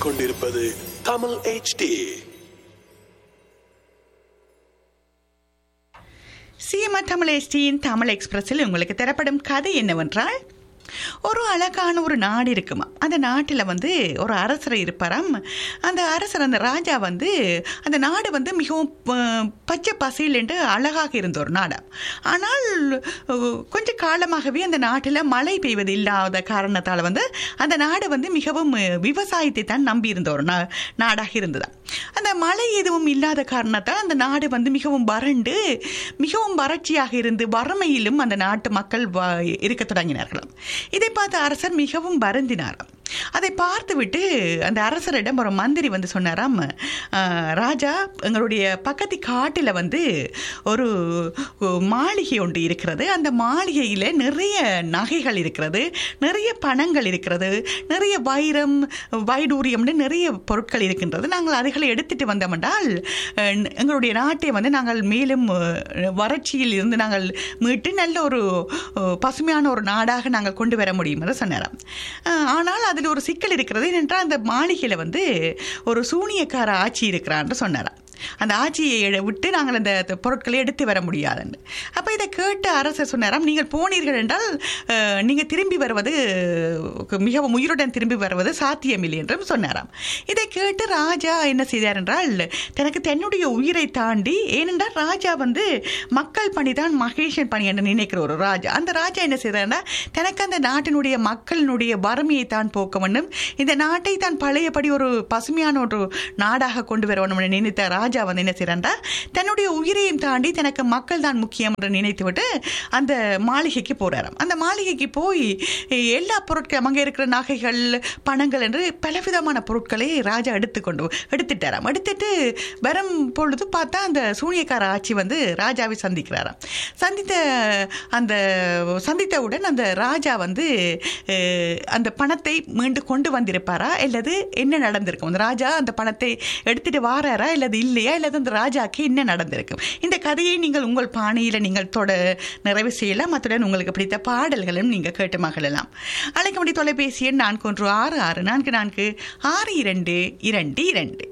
கேட்டுக்கொண்டிருப்பது Tamil HD CMR Tamil எஸ்டியின் தமிழ் எக்ஸ்பிரஸில் உங்களுக்கு தரப்படும் கதை என்னவென்றால் ஒரு அழகான ஒரு நாடு இருக்குமா அந்த நாட்டில் வந்து ஒரு அரசர் இருப்பாராம் அந்த அரசர் அந்த ராஜா வந்து அந்த நாடு வந்து மிகவும் ப- பச்சை பசையில் என்று அழகாக இருந்த ஒரு நாடாம் ஆனால் அஹ், கொஞ்ச காலமாகவே அந்த நாட்டில் மழை பெய்வது இல்லாத காரணத்தால் வந்து அந்த நாடு வந்து மிகவும் அஹ், விவசாயத்தை தான் நம்பி இருந்த ஒரு நா நாடாக இருந்ததாம் அந்த மழை எதுவும் இல்லாத காரணத்தால் அந்த நாடு வந்து மிகவும் வறண்டு மிகவும் வறட்சியாக இருந்து வறுமையிலும் அந்த நாட்டு மக்கள் வ- இருக்கத் தொடங்கினார்களாம் இதை பார்த்த அரசர் மிகவும் வருந்தினாராம் அதை பார்த்துவிட்டு அந்த அரசரிடம் ஒரு மந்திரி வந்து சொன்னாராம் "ஆஹ், ராஜா எங்களுடைய பக்கத்து காட்டில் வந்து ஒரு மாளிகை ஒன்று இருக்கிறது அந்த மாளிகையில் நிறைய நகைகள் இருக்கிறது நிறைய பணங்கள் இருக்கிறது நிறைய வைரம் வைடூரியம்னு நிறைய பொருட்கள் இருக்கின்றது நாங்கள் அதுகளை எடுத்துட்டு வந்தோம் என்றால் அஹ், எங்களுடைய நாட்டை வந்து நாங்கள் மேலும் அஹ், வறட்சியில் இருந்து நாங்கள் மீட்டு நல்ல ஒரு அஹ், பசுமையான ஒரு நாடாக நாங்கள் கொண்டு வர முடியும் என்று சொன்னாராம் அஹ், ஆனால் அதில் ஒரு சிக்கல் இருக்கிறது ஏனென்றால் அந்த மாளிகையில் வந்து ஒரு சூனியக்கார ஆட்சி இருக்கிறான்னு சொன்னாராம் அந்த ஆட்சியை எடு- விட்டு நாங்கள் அந்த அந்த பொருட்களை எடுத்து வர முடியாதுன்னு அப்போ இதை கேட்டு அரசர் சொன்னாராம் நீங்கள் போனீர்கள் என்றால் அஹ், நீங்கள் திரும்பி வருவது அஹ், மிகவும் உயிருடன் திரும்பி வருவது சாத்தியமில்லை என்றும் சொன்னாராம் இதை கேட்டு ராஜா என்ன செய்தார் என்றால் தனக்கு தன்னுடைய உயிரை தாண்டி ஏனென்றால் ராஜா வந்து மக்கள் பணி தான் மகேஷன் பணி என்று நினைக்கிற ஒரு ராஜா அந்த ராஜா என்ன செய்தார்னா தனக்கு அந்த நாட்டினுடைய மக்களினுடைய வறுமையை தான் போக்க வேண்டும் இந்த நாட்டை தான் பழையபடி ஒரு பசுமையான ஒரு நாடாக கொண்டு வர வேண்டும் என்று நினைத்த ராஜா வந்து என்ன செய்கிறாண்டா தன்னுடைய உயிரையும் தாண்டி தனக்கு மக்கள் தான் முக்கியம் என்று நினைத்துவிட்டு அந்த மாளிகைக்கு போறாராம் அந்த மாளிகைக்கு போய் எல்லா பொருட்களும் அங்கே இருக்கிற நகைகள் பணங்கள் என்று பலவிதமான பொருட்களை ராஜா எடுத்துக்கொண்டு எடுத்துட்டாராம் எடுத்துட்டு வரும் பொழுது பார்த்தா அந்த சூனியக்கார ஆட்சி வந்து ராஜாவை சந்திக்கிறாராம் சந்தித்த அந்த சந்தித்தவுடன் அந்த ராஜா வந்து அஹ், அந்த பணத்தை மீண்டும் கொண்டு வந்திருப்பாரா அல்லது என்ன நடந்திருக்கும் அந்த ராஜா அந்த பணத்தை எடுத்துட்டு வாராரா அல்லது இல்லையா அல்லது அந்த ராஜாக்கு என்ன நடந்திருக்கும் இந்த கதையை நீங்கள் உங்கள் பாணியில் நீங்கள் தொட நிறைவு செய்யலாம் அத்துடன் உங்களுக்கு பிடித்த பாடல்களும் நீங்கள் கேட்டு மகிழலாம் அழைக்க முடிய தொலைபேசி எண் நான்கு ஒன்று ஆறு ஆறு நான்கு நான்கு ஆறு இரண்டு இரண்டு இரண்டு